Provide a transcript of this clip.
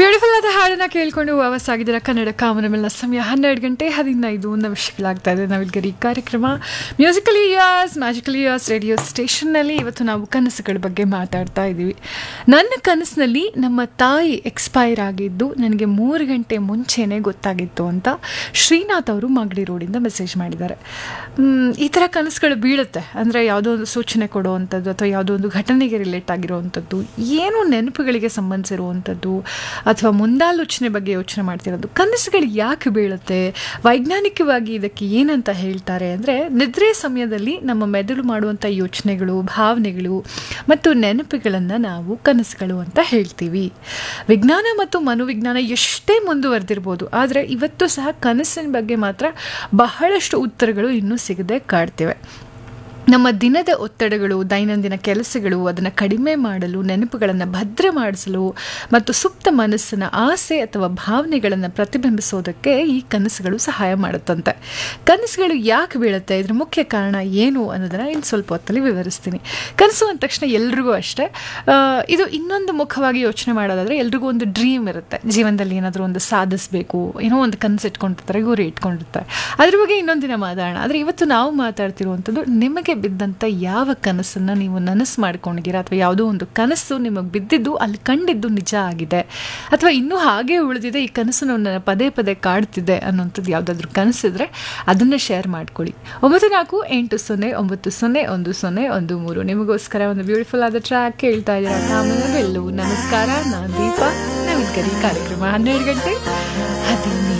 beautiful ಆದ ಹಾಡನ್ನ ಕೇಳ್ಕೊಂಡು ವಾಪಸ್ಸಾಗಿದ್ದೀರ ಕನ್ನಡ ಕಾಮನಮೆಲ್ಲ ಸಮಯ ಹನ್ನೆರಡು ಗಂಟೆ ಹದಿನೈದು ನಿಮಿಷಗಳಾಗ್ತಾ ಇದೆ ನಾವಿಲ್ಗರಿ ಕಾರ್ಯಕ್ರಮ musical years magical years radio ಸ್ಟೇಷನ್ನಲ್ಲಿ ಇವತ್ತು ನಾವು ಕನಸುಗಳ ಬಗ್ಗೆ ಮಾತಾಡ್ತಾ ಇದ್ದೀವಿ ನನ್ನ ಕನಸಿನಲ್ಲಿ ನಮ್ಮ ತಾಯಿ ಎಕ್ಸ್ಪೈರ್ ಆಗಿದ್ದು ನನಗೆ ಮೂರು ಗಂಟೆ ಮುಂಚೆನೇ ಗೊತ್ತಾಗಿತ್ತು ಅಂತ ಶ್ರೀನಾಥ್ ಅವರು ಮಾಗಡಿ ರೋಡಿಂದ ಮೆಸೇಜ್ ಮಾಡಿದ್ದಾರೆ ಮ್, ಈ ಥರ ಕನಸುಗಳು ಬೀಳುತ್ತೆ ಅಂದರೆ ಯಾವುದೋ ಒಂದು ಸೂಚನೆ ಕೊಡುವಂಥದ್ದು ಅಥವಾ ಯಾವುದೋ ಒಂದು ಘಟನೆಗೆ ರಿಲೇಟ್ ಆಗಿರುವಂಥದ್ದು ಏನು ನೆನಪುಗಳಿಗೆ ಸಂಬಂಧಿಸಿರುವಂಥದ್ದು ಅಥವಾ ಮುಂದಾಲೋಚನೆ ಬಗ್ಗೆ ಯೋಚನೆ ಮಾಡ್ತಿರೋದು ಕನಸುಗಳು ಯಾಕೆ ಬೀಳುತ್ತೆ ವೈಜ್ಞಾನಿಕವಾಗಿ ಇದಕ್ಕೆ ಏನಂತ ಹೇಳ್ತಾರೆ ಅಂದರೆ ನಿದ್ರೆ ಸಮಯದಲ್ಲಿ ನಮ್ಮ ಮೆದುಳು ಮಾಡುವಂಥ ಯೋಚನೆಗಳು ಭಾವನೆಗಳು ಮತ್ತು ನೆನಪುಗಳನ್ನು ನಾವು ಕನಸುಗಳು ಅಂತ ಹೇಳ್ತೀವಿ ವಿಜ್ಞಾನ ಮತ್ತು ಮನೋವಿಜ್ಞಾನ ಎಷ್ಟೇ ಮುಂದುವರೆದಿರ್ಬೋದು ಆದರೆ ಇವತ್ತು ಸಹ ಕನಸಿನ ಬಗ್ಗೆ ಮಾತ್ರ ಬಹಳಷ್ಟು ಉತ್ತರಗಳು ಇನ್ನೂ ಸಿಗದೆ ಕಾಡ್ತಿವೆ ನಮ್ಮ ದಿನದ ಒತ್ತಡಗಳು ದೈನಂದಿನ ಕೆಲಸಗಳು ಅದನ್ನು ಕಡಿಮೆ ಮಾಡಲು ನೆನಪುಗಳನ್ನು ಭದ್ರ ಮಾಡಿಸಲು ಮತ್ತು ಸುಪ್ತ ಮನಸ್ಸಿನ ಆಸೆ ಅಥವಾ ಭಾವನೆಗಳನ್ನು ಪ್ರತಿಬಿಂಬಿಸೋದಕ್ಕೆ ಈ ಕನಸುಗಳು ಸಹಾಯ ಮಾಡುತ್ತಂತೆ ಕನಸುಗಳು ಯಾಕೆ ಬೀಳುತ್ತೆ ಇದ್ರ ಮುಖ್ಯ ಕಾರಣ ಏನು ಅನ್ನೋದನ್ನು ಇನ್ನು ಸ್ವಲ್ಪ ಹೊತ್ತಲ್ಲಿ ವಿವರಿಸ್ತೀನಿ ಕನಸು ಅಂದ ತಕ್ಷಣ ಎಲ್ರಿಗೂ ಅಷ್ಟೇ ಆ, ಇದು ಇನ್ನೊಂದು ಮುಖವಾಗಿ ಯೋಚನೆ ಮಾಡೋದಾದರೆ ಎಲ್ರಿಗೂ ಒಂದು ಡ್ರೀಮ್ ಇರುತ್ತೆ ಜೀವನದಲ್ಲಿ ಏನಾದರೂ ಒಂದು ಸಾಧಿಸಬೇಕು ಏನೋ ಒಂದು ಕನಸು ಇಟ್ಕೊಂಡಿರ್ತಾರೆ ಗುರಿ ಇಟ್ಕೊಂಡಿರ್ತಾರೆ ಅದ್ರ ಬಗ್ಗೆ ಇನ್ನೊಂದು ದಿನ ಮಾತಾಡೋಣ ಆದರೆ ಇವತ್ತು ನಾವು ಮಾತಾಡ್ತಿರುವಂಥದ್ದು ನಿಮಗೆ ಬಿದ್ದಂಥ ಯಾವ ಕನಸನ್ನು ನೀವು ನನಸು ಮಾಡ್ಕೊಂಡಿದ್ದೀರಾ ಅಥವಾ ಯಾವುದೋ ಒಂದು ಕನಸು ನಿಮಗೆ ಬಿದ್ದಿದ್ದು ಅಲ್ಲಿ ಕಂಡಿದ್ದು ನಿಜ ಆಗಿದೆ ಅಥವಾ ಇನ್ನೂ ಹಾಗೆ ಉಳಿದಿದೆ ಈ ಕನಸು ನನ್ನ ಪದೇ ಪದೇ ಕಾಡ್ತಿದೆ ಅನ್ನೋಂಥದ್ದು ಯಾವುದಾದ್ರೂ ಕನಸಿದ್ರೆ ಅದನ್ನು ಶೇರ್ ಮಾಡ್ಕೊಳ್ಳಿ ಒಂಬತ್ತು ನಾಲ್ಕು ಎಂಟು ಸೊನ್ನೆ ಒಂಬತ್ತು ಸೊನ್ನೆ ಒಂದು ಸೊನ್ನೆ ಒಂದು ಮೂರು ನಿಮಗೋಸ್ಕರ ಒಂದು ಬ್ಯೂಟಿಫುಲ್ ಆದ ಟ್ರ್ಯಾಕ್ ಕೇಳ್ತಾ ಇದ್ದೀರಾ ಕಾಮನವೆಲ್ಲವೂ ನಮಸ್ಕಾರ ನಾನು ದೀಪ ನವಿಲ್ಕರಿ ಕಾರ್ಯಕ್ರಮ ಹನ್ನೆರಡು ಗಂಟೆ ಹದಿನೈದು